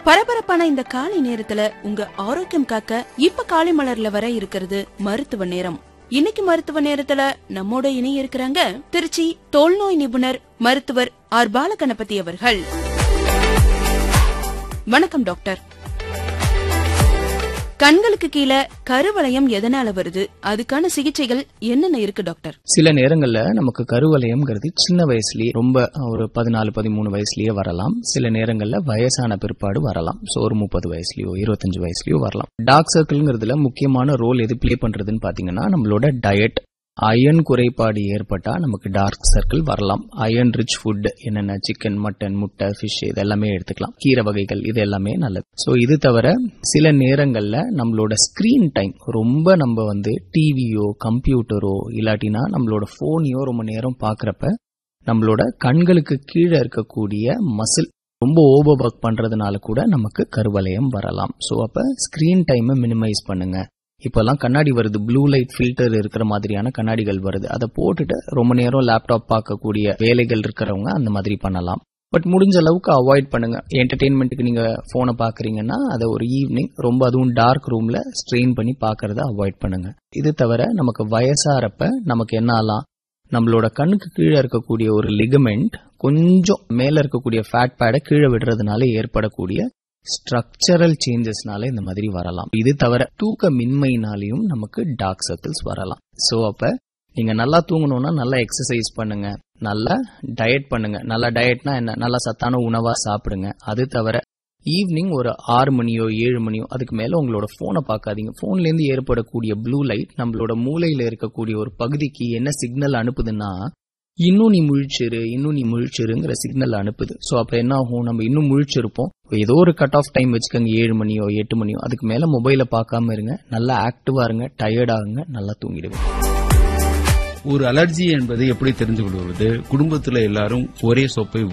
பரபரப்பான இந்த காலை நேரத்துல உங்க ஆரோக்கியம் காக்க இப்ப காலை மலர்ல வர இருக்கிறது மருத்துவ நேரம் இன்னைக்கு மருத்துவ நேரத்துல நம்மோட இணைய இருக்கிறாங்க திருச்சி தோல்நோய் நிபுணர் மருத்துவர் ஆர் பாலகணபதி அவர்கள் வணக்கம் டாக்டர் கண்களுக்கு கீழே கருவளையம் எதனால வருது அதுக்கான சிகிச்சைகள் என்னென்ன இருக்கு டாக்டர் சில நேரங்கள்ல நமக்கு கருவலயம்ங்கிறது சின்ன வயசுலயே ரொம்ப ஒரு பதினாலு பதிமூணு வயசுலயே வரலாம் சில நேரங்கள்ல வயசான பிற்பாடு வரலாம் ஸோ ஒரு முப்பது வயசுலயோ இருபத்தஞ்சு வயசுலயோ வரலாம் டார்க் சர்க்கிள்ங்கிறதுல முக்கியமான ரோல் எது ப்ளே பண்றதுன்னு பாத்தீங்கன்னா நம்மளோட டயட் அயன் குறைபாடு ஏற்பட்டா நமக்கு டார்க் சர்க்கிள் வரலாம் அயன் ரிச் ஃபுட் என்னென்ன சிக்கன் மட்டன் முட்டை ஃபிஷ் இது எல்லாமே எடுத்துக்கலாம் கீரை வகைகள் இது எல்லாமே நல்லது ஸோ இது தவிர சில நேரங்கள்ல நம்மளோட ஸ்கிரீன் டைம் ரொம்ப நம்ம வந்து டிவியோ கம்ப்யூட்டரோ இல்லாட்டினா நம்மளோட போனையோ ரொம்ப நேரம் பார்க்கறப்ப நம்மளோட கண்களுக்கு கீழே இருக்கக்கூடிய மசில் ரொம்ப ஓவர் ஒர்க் பண்றதுனால கூட நமக்கு கருவலயம் வரலாம் ஸோ அப்ப ஸ்கிரீன் டைமை மினிமைஸ் பண்ணுங்க இப்பெல்லாம் கண்ணாடி வருது ப்ளூ லைட் ஃபில்டர் இருக்கிற மாதிரியான கண்ணாடிகள் வருது அதை போட்டுட்டு ரொம்ப நேரம் லேப்டாப் பார்க்கக்கூடிய வேலைகள் இருக்கிறவங்க அந்த மாதிரி பண்ணலாம் பட் முடிஞ்ச அளவுக்கு அவாய்ட் பண்ணுங்க என்டர்டெயின்மெண்ட்டுக்கு நீங்க போனை பாக்குறீங்கன்னா அதை ஒரு ஈவினிங் ரொம்ப அதுவும் டார்க் ரூம்ல ஸ்ட்ரெயின் பண்ணி பாக்குறத அவாய்ட் பண்ணுங்க இது தவிர நமக்கு வயசாறப்ப நமக்கு என்ன ஆகலாம் நம்மளோட கண்ணுக்கு கீழே இருக்கக்கூடிய ஒரு லிகமெண்ட் கொஞ்சம் மேல இருக்கக்கூடிய ஃபேட் பேடை கீழே விடுறதுனால ஏற்படக்கூடிய ஸ்ட்ரக்சரல் சேஞ்சஸ்னால இந்த மாதிரி வரலாம் இது தவிர தூக்க மின்மையினாலையும் நமக்கு டார்க் சர்க்கிள்ஸ் வரலாம் சோ அப்ப நீங்க நல்லா தூங்கணும்னா நல்லா எக்ஸசைஸ் பண்ணுங்க நல்லா டயட் பண்ணுங்க நல்லா டயட்னா என்ன நல்லா சத்தான உணவா சாப்பிடுங்க அது தவிர ஈவினிங் ஒரு ஆறு மணியோ ஏழு மணியோ அதுக்கு மேல உங்களோட போனை பார்க்காதீங்க போன்ல இருந்து ஏற்படக்கூடிய ப்ளூ லைட் நம்மளோட மூளையில இருக்கக்கூடிய ஒரு பகுதிக்கு என்ன சிக்னல் அனுப்புதுன்னா இன்னும் நீ முழிச்சிரு இன்னும் நீ முழிச்சிருங்கிற சிக்னல் அனுப்புது சோ அப்ப என்ன ஆகும் நம்ம இன்னும் முழிச்சிருப்போம் ஏதோ ஒரு கட் ஆஃப் டைம் வச்சுக்கோங்க ஏழு மணியோ எட்டு மணியோ அதுக்கு மேல மொபைலை பார்க்காம இருங்க நல்லா ஆக்டிவா இருங்க டயர்ட் ஆகுங்க நல்லா தூங்கிடுங்க ஒரு அலர்ஜி என்பதை எப்படி தெரிந்து கொள்வது குடும்பத்துல எல்லாரும் ஒரே சோப்பை